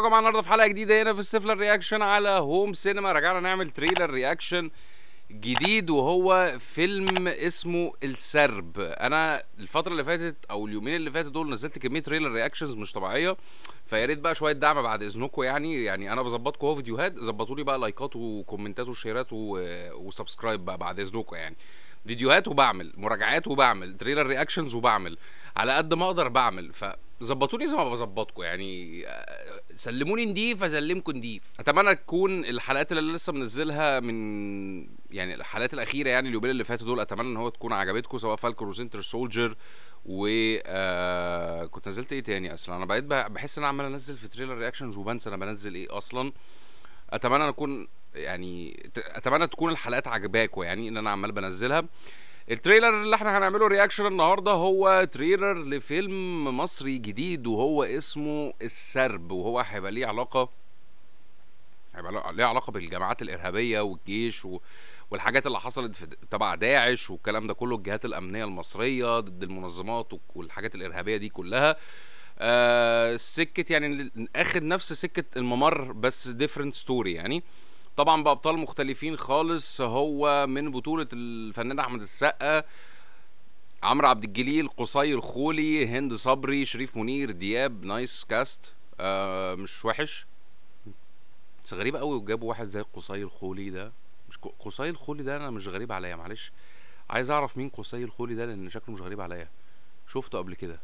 يا جماعه النهارده في حلقه جديده هنا في ستيفلر رياكشن على هوم سينما رجعنا نعمل تريلر رياكشن جديد وهو فيلم اسمه السرب انا الفتره اللي فاتت او اليومين اللي فاتوا دول نزلت كميه تريلر رياكشنز مش طبيعيه فيا ريت بقى شويه دعم بعد اذنكم يعني يعني انا بظبطكم اهو فيديوهات ظبطوا لي بقى لايكات وكومنتات وشيرات و- وسبسكرايب بقى بعد اذنكم يعني فيديوهات وبعمل مراجعات وبعمل تريلر رياكشنز وبعمل على قد ما اقدر بعمل فظبطوني زي ما بظبطكم يعني آه، سلموني نضيف اسلمكم نضيف اتمنى تكون الحلقات اللي أنا لسه منزلها من يعني الحلقات الاخيره يعني اليومين اللي فاتوا دول اتمنى ان هو تكون عجبتكم سواء فالكون وسنتر سولجر و آه كنت نزلت ايه تاني اصلا انا بقيت بح- بحس ان انا عمال انزل في تريلر رياكشنز وبنسى انا بنزل ايه اصلا اتمنى ان اكون يعني ت- اتمنى تكون الحلقات عجباكم يعني ان انا عمال بنزلها التريلر اللي احنا هنعمله رياكشن النهارده هو تريلر لفيلم مصري جديد وهو اسمه السرب وهو هيبقى ليه علاقه هيبقى له- ليه علاقه بالجماعات الارهابيه والجيش و... والحاجات اللي حصلت في تبع داعش والكلام ده كله الجهات الامنيه المصريه ضد المنظمات والحاجات الارهابيه دي كلها آه سكه يعني ال- اخد نفس سكه الممر بس ديفرنت ستوري يعني طبعا بابطال مختلفين خالص هو من بطوله الفنان احمد السقا عمرو عبد الجليل قصي الخولي هند صبري شريف منير دياب نايس كاست آه مش وحش بس غريب قوي وجابوا واحد زي قصي الخولي ده مش ق- قصي الخولي ده انا مش غريب عليا معلش عايز اعرف مين قصي الخولي ده لان شكله مش غريب عليا شفته قبل كده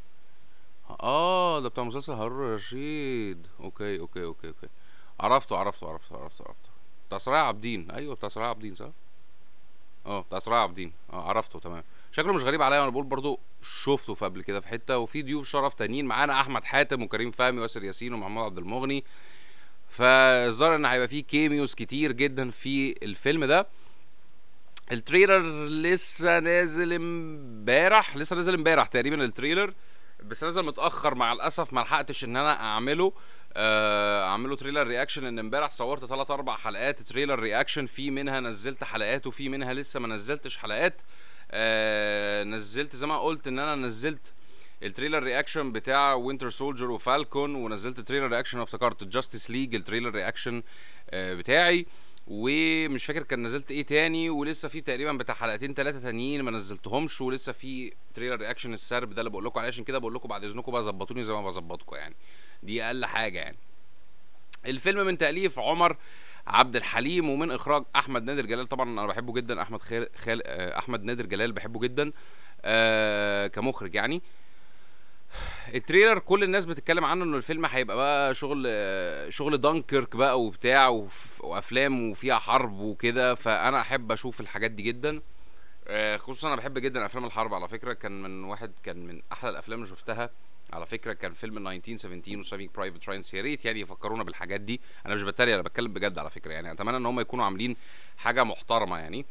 اه ده بتاع مسلسل هارون رشيد اوكي اوكي اوكي اوكي عرفته عرفته عرفته عرفته عرفته بتاع سرايا عابدين ايوه بتاع سرايا عابدين صح اه بتاع سرايا عابدين اه عرفته تمام شكله مش غريب عليا وانا بقول برضو شفته في قبل كده في حته وفي ضيوف شرف تانيين معانا احمد حاتم وكريم فهمي واسر ياسين ومحمود عبد المغني فالظاهر ان هيبقى فيه كيميوز كتير جدا في الفيلم ده التريلر لسه نازل امبارح لسه نازل امبارح تقريبا التريلر بس نازل متاخر مع الاسف ما لحقتش ان انا اعمله آه، اعمله تريلر رياكشن لان امبارح صورت ثلاث اربع حلقات تريلر رياكشن في منها نزلت حلقات وفي منها لسه ما نزلتش حلقات آه، نزلت زي ما قلت ان انا نزلت التريلر رياكشن بتاع وينتر سولجر وفالكون ونزلت تريلر رياكشن افتكرت جاستس ليج التريلر رياكشن بتاعي ومش فاكر كان نزلت ايه تاني ولسه في تقريبا بتاع حلقتين ثلاثه تانيين ما نزلتهمش ولسه في تريلر رياكشن السرب ده اللي بقول لكم عليه عشان كده بقول لكم بعد اذنكم بقى ظبطوني زي ما بظبطكم يعني دي اقل حاجه يعني الفيلم من تاليف عمر عبد الحليم ومن اخراج احمد نادر جلال طبعا انا بحبه جدا احمد خال... خال... آه، احمد نادر جلال بحبه جدا آه كمخرج يعني التريلر كل الناس بتتكلم عنه انه الفيلم هيبقى بقى شغل آه، شغل دانكيرك بقى وبتاع وف- وافلام وفيها حرب وكده فانا احب اشوف الحاجات دي جدا آه، خصوصا انا بحب جدا افلام الحرب على فكره كان من واحد كان من احلى الافلام اللي شفتها على فكره كان فيلم 1917 وسافينج برايفت راينز يا ريت يعني يفكرونا بالحاجات دي انا مش بتريق انا بتكلم بجد على فكره يعني اتمنى ان هم يكونوا عاملين حاجه محترمه يعني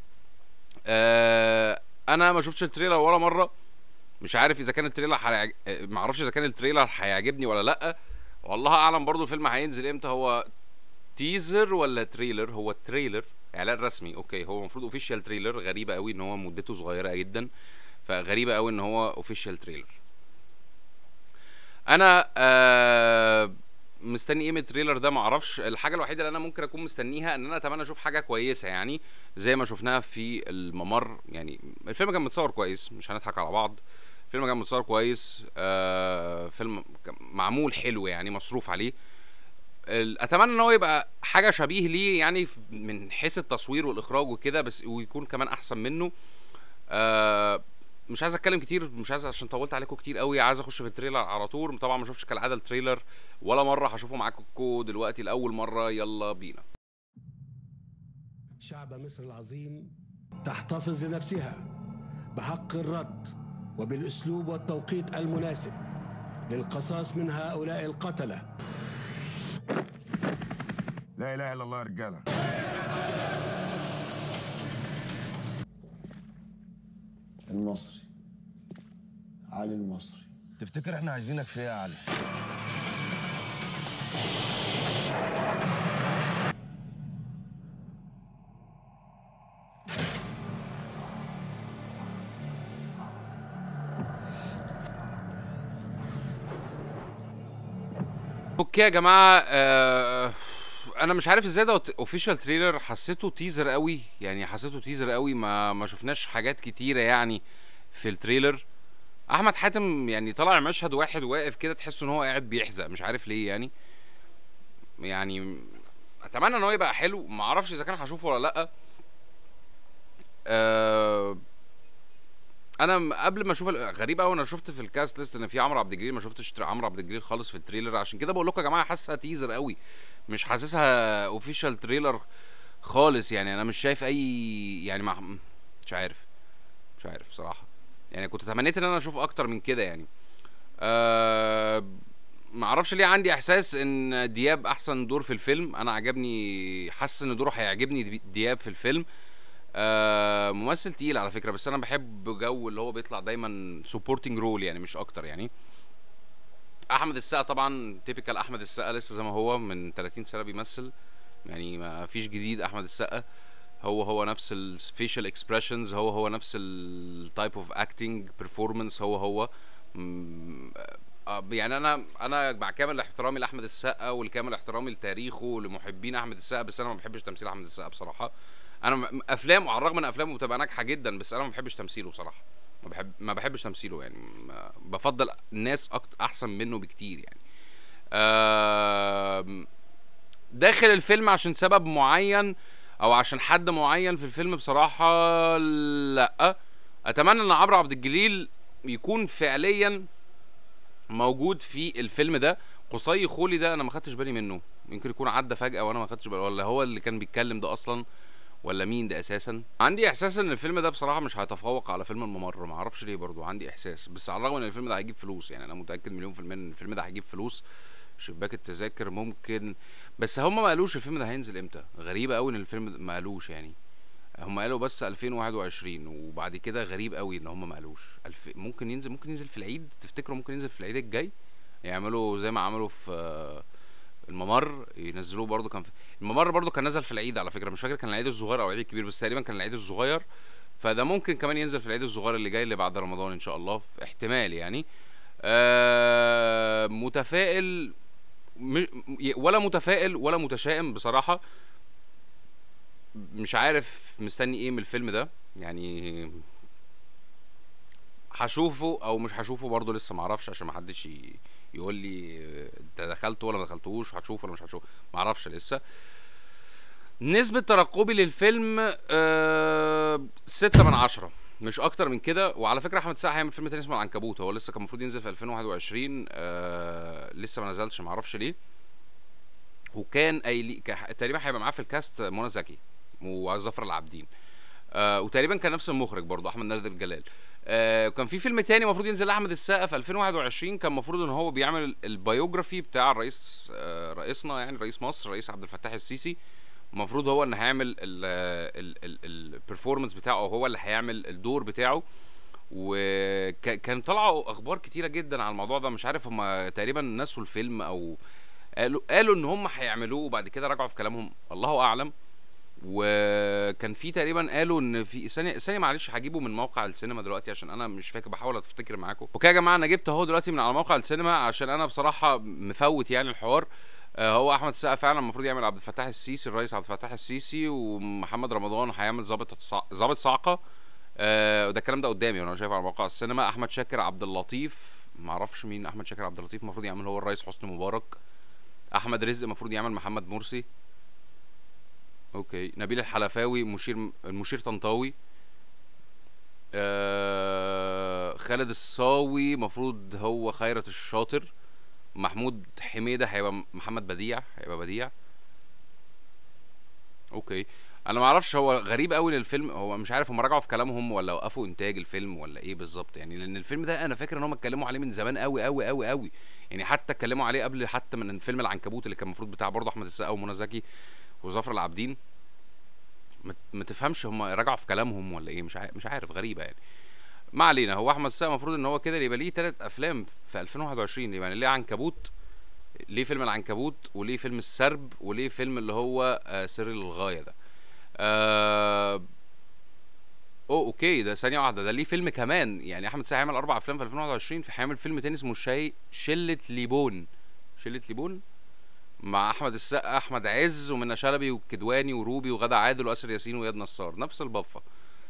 آه انا ما شفتش التريلر ولا مره مش عارف اذا كان التريلر هيعج... آه، ما اعرفش اذا كان التريلر هيعجبني ولا لا والله اعلم برضو الفيلم هينزل امتى هو تيزر ولا تريلر هو تريلر اعلان رسمي اوكي هو المفروض اوفيشال تريلر غريبه قوي ان هو مدته صغيره جدا فغريبه قوي ان هو اوفيشال تريلر انا آه مستني ايه من التريلر ده معرفش الحاجه الوحيده اللي انا ممكن اكون مستنيها ان انا اتمنى اشوف حاجه كويسه يعني زي ما شفناها في الممر يعني الفيلم كان متصور كويس مش هنضحك على بعض الفيلم كان متصور كويس آه فيلم كان معمول حلو يعني مصروف عليه ال- اتمنى ان هو يبقى حاجه شبيه ليه يعني ف- من حيث التصوير والاخراج وكده بس ويكون كمان احسن منه آه مش عايز اتكلم كتير مش عايز عشان طولت عليكم كتير قوي عايز اخش في التريلر على طول طبعا ما شفتش كالعاده التريلر ولا مره هشوفه معاكم دلوقتي لاول مره يلا بينا شعب مصر العظيم تحتفظ لنفسها بحق الرد وبالاسلوب والتوقيت المناسب للقصاص من هؤلاء القتله لا اله الا الله يا رجاله المصري علي المصري تفتكر احنا عايزينك في ايه يا علي اوكي يا جماعه آه انا مش عارف ازاي ده اوفيشال تريلر حسيته تيزر قوي يعني حسيته تيزر قوي ما ما شفناش حاجات كتيره يعني في التريلر احمد حاتم يعني طلع مشهد واحد واقف كده تحس ان هو قاعد بيحزق مش عارف ليه يعني يعني اتمنى ان هو يبقى حلو ما اعرفش اذا كان هشوفه ولا لا آه انا م- قبل ما اشوف ال- غريب قوي انا شفت في الكاست ليست ان في عمرو عبد الجليل ما شفتش تر- عمرو عبد الجليل خالص في التريلر عشان كده بقول لكم يا جماعه حاسسها تيزر قوي مش حاسسها اوفيشال تريلر خالص يعني انا مش شايف اي يعني مع مش عارف مش عارف بصراحه يعني كنت تمنيت ان انا اشوف اكتر من كده يعني أه ما اعرفش ليه عندي احساس ان دياب احسن دور في الفيلم انا عجبني حاسس ان دوره هيعجبني دي- دياب في الفيلم آه ممثل تقيل على فكره بس انا بحب جو اللي هو بيطلع دايما سبورتنج رول يعني مش اكتر يعني احمد السقا طبعا تيبيكال احمد السقا لسه زي ما هو من 30 سنه بيمثل يعني ما فيش جديد احمد السقا هو هو نفس الفيشال اكسبريشنز هو هو نفس التايب اوف اكتنج بيرفورمانس هو هو م- آه، يعني انا انا مع كامل احترامي لاحمد السقا والكامل احترامي لتاريخه ولمحبين احمد السقا بس انا ما بحبش تمثيل احمد السقا بصراحه انا م- افلامه على الرغم ان افلامه بتبقى ناجحه جدا بس انا ما بحبش تمثيله بصراحه ما بحب ما بحبش تمثيله يعني ما- بفضل ناس أكتر احسن منه بكتير يعني آم، داخل الفيلم عشان سبب معين او عشان حد معين في الفيلم بصراحه لا اتمنى ان عمرو عبد الجليل يكون فعليا موجود في الفيلم ده قصي خولي ده انا ما خدتش بالي منه يمكن يكون عدى فجاه وانا ما خدتش بالي ولا هو اللي كان بيتكلم ده اصلا ولا مين ده اساسا عندي احساس ان الفيلم ده بصراحه مش هيتفوق على فيلم الممر ما اعرفش ليه برضو عندي احساس بس على الرغم ان الفيلم ده هيجيب فلوس يعني انا متاكد مليون في الميه ان الفيلم ده هيجيب فلوس شباك التذاكر ممكن بس هم ما قالوش الفيلم ده هينزل امتى غريبه قوي ان الفيلم ده ما قالوش يعني هم قالوا بس 2021 وبعد كده غريب قوي ان هم ما قالوش الف... ممكن ينزل ممكن ينزل في العيد تفتكروا ممكن ينزل في العيد الجاي يعملوا زي ما عملوا في آه، الممر ينزلوه برضو كان في الممر برضو كان نزل في العيد على فكره مش فاكر كان العيد الصغير او العيد الكبير بس تقريبا كان العيد الصغير فده ممكن كمان ينزل في العيد الصغير اللي جاي اللي بعد رمضان ان شاء الله في احتمال يعني آه متفائل م... ولا متفائل ولا متشائم بصراحه مش عارف مستني ايه من الفيلم ده يعني هشوفه او مش هشوفه برضه لسه معرفش عشان ما حدش ي- يقول لي انت دخلته ولا ما دخلتوش هتشوفه ولا مش هتشوفه معرفش لسه نسبة ترقبي للفيلم آه ستة من عشرة مش اكتر من كده وعلى فكره احمد السقا هيعمل فيلم تاني اسمه العنكبوت هو لسه كان المفروض ينزل في 2021 آه لسه ما نزلش معرفش ليه وكان قايل كا- تقريبا هيبقى معاه في الكاست منى زكي وظفر العابدين آه وتقريبا كان نفس المخرج برضه احمد نادر الجلال آه كان في فيلم تاني المفروض ينزل لاحمد السقا في 2021 كان المفروض ان هو بيعمل البيوجرافي بتاع الرئيس آه رئيسنا يعني رئيس مصر رئيس عبد الفتاح السيسي المفروض هو اللي هيعمل البرفورمانس بتاعه او هو اللي هيعمل الدور بتاعه وكان طلعوا اخبار كتيره جدا على الموضوع ده مش عارف هم تقريبا نسوا الفيلم او قالوا قالوا ان هم هيعملوه وبعد كده رجعوا في كلامهم الله اعلم وكان في تقريبا قالوا ان في ثانيه ثانيه معلش هجيبه من موقع السينما دلوقتي عشان انا مش فاكر بحاول افتكر معاكم اوكي يا جماعه انا جبت اهو دلوقتي من على موقع السينما عشان انا بصراحه مفوت يعني الحوار آه، هو احمد السقا فعلا المفروض يعمل عبد الفتاح السيسي الرئيس عبد الفتاح السيسي ومحمد رمضان هيعمل ظابط الصع- ظابط صاعقه آه، وده الكلام ده قدامي وانا شايف على موقع السينما احمد شاكر عبد اللطيف معرفش مين احمد شاكر عبد اللطيف المفروض يعمل هو الرئيس حسني مبارك احمد رزق المفروض يعمل محمد مرسي اوكي نبيل الحلفاوي مشير المشير طنطاوي آه خالد الصاوي مفروض هو خيرت الشاطر محمود حميده هيبقى محمد بديع هيبقى بديع اوكي انا ما اعرفش هو غريب قوي للفيلم هو مش عارف هم رجعوا في كلامهم ولا وقفوا انتاج الفيلم ولا ايه بالظبط يعني لان الفيلم ده انا فاكر ان هم اتكلموا عليه من زمان قوي قوي قوي قوي يعني حتى اتكلموا عليه قبل حتى من فيلم العنكبوت اللي كان المفروض بتاع برضه احمد السقا ومنى زكي وظفر العابدين ما- ما تفهمش هم رجعوا في كلامهم ولا ايه مش عارف مش عارف غريبه يعني ما علينا هو احمد السقا المفروض ان هو كده يبقى ليه ثلاث افلام في 2021 يعني ليه عنكبوت ليه فيلم العنكبوت وليه فيلم السرب وليه فيلم اللي هو آه سر للغايه ده آه اوه اوكي ده ثانيه واحده ده ليه فيلم كمان يعني احمد السقا هيعمل اربع افلام في 2021 في هيعمل فيلم تاني اسمه شاي شله ليبون شله ليبون مع احمد السقا احمد عز ومنى شلبي والكدواني وروبي وغادة عادل واسر ياسين واياد نصار نفس البفه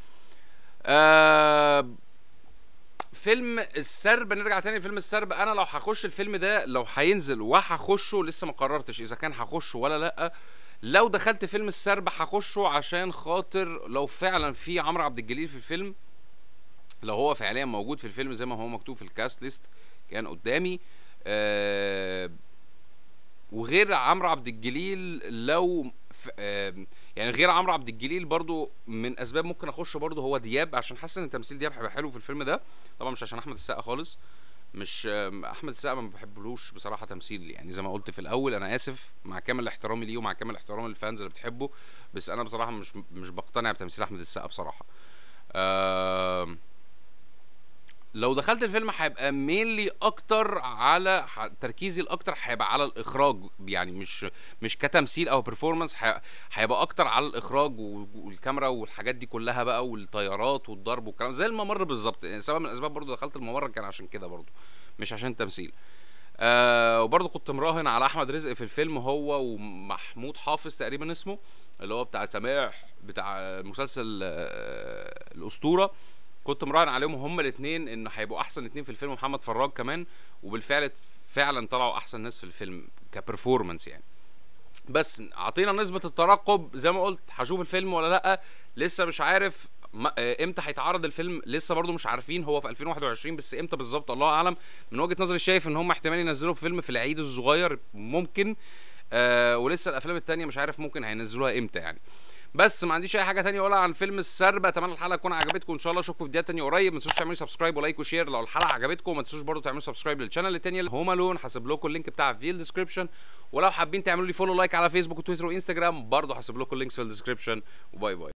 آه فيلم السرب نرجع تاني لفيلم السرب انا لو هخش الفيلم ده لو هينزل وهخشه لسه ما قررتش اذا كان هخشه ولا لا لو دخلت فيلم السرب هخشه عشان خاطر لو فعلا في عمرو عبد الجليل في الفيلم لو هو فعليا موجود في الفيلم زي ما هو مكتوب في الكاست ليست كان قدامي آه وغير عمرو عبد الجليل لو ف... آه يعني غير عمرو عبد الجليل برضو من اسباب ممكن اخش برضو هو دياب عشان حاسس ان تمثيل دياب هيبقى حلو في الفيلم ده طبعا مش عشان احمد السقا خالص مش آم، احمد السقا ما بحبلوش بصراحه تمثيل يعني زي ما قلت في الاول انا اسف مع كامل احترامي ليه ومع كامل احترامي للفانز اللي بتحبه بس انا بصراحه مش مش بقتنع بتمثيل احمد السقا بصراحه آم، لو دخلت الفيلم هيبقى مينلي اكتر على ح- تركيزي الاكتر هيبقى على الاخراج يعني مش مش كتمثيل او بيرفورمانس هيبقى اكتر على الاخراج و- والكاميرا والحاجات دي كلها بقى والطيارات والضرب والكلام زي الممر بالظبط يعني سبب من الاسباب برضو دخلت الممر كان عشان كده برضو مش عشان تمثيل آه وبرضه كنت مراهن على احمد رزق في الفيلم هو ومحمود حافظ تقريبا اسمه اللي هو بتاع سماح بتاع مسلسل آه الاسطوره كنت مراهن عليهم هما الاثنين ان هيبقوا احسن اثنين في الفيلم محمد فراج كمان وبالفعل فعلا طلعوا احسن ناس في الفيلم كبرفورمانس يعني بس اعطينا نسبة الترقب زي ما قلت هشوف الفيلم ولا لا لسه مش عارف ما- آه، امتى هيتعرض الفيلم لسه برضو مش عارفين هو في 2021 بس امتى بالظبط الله اعلم من وجهة نظري شايف ان هم احتمال ينزلوا فيلم في العيد الصغير ممكن آه ولسه الافلام التانية مش عارف ممكن هينزلوها امتى يعني بس ما عنديش اي حاجه تانية اقولها عن فيلم السرب اتمنى الحلقه تكون عجبتكم ان شاء الله اشوفكم في فيديوهات تانية قريب ما تنسوش تعملوا سبسكرايب ولايك وشير لو الحلقه عجبتكم ما تنسوش برضو تعملوا سبسكرايب للشانل التانية اللي هوم الون هسيب لكم اللينك بتاعها في الديسكربشن ولو حابين تعملوا لي فولو لايك على فيسبوك وتويتر وانستجرام برضو هسيب لكم اللينكس في الديسكربشن وباي باي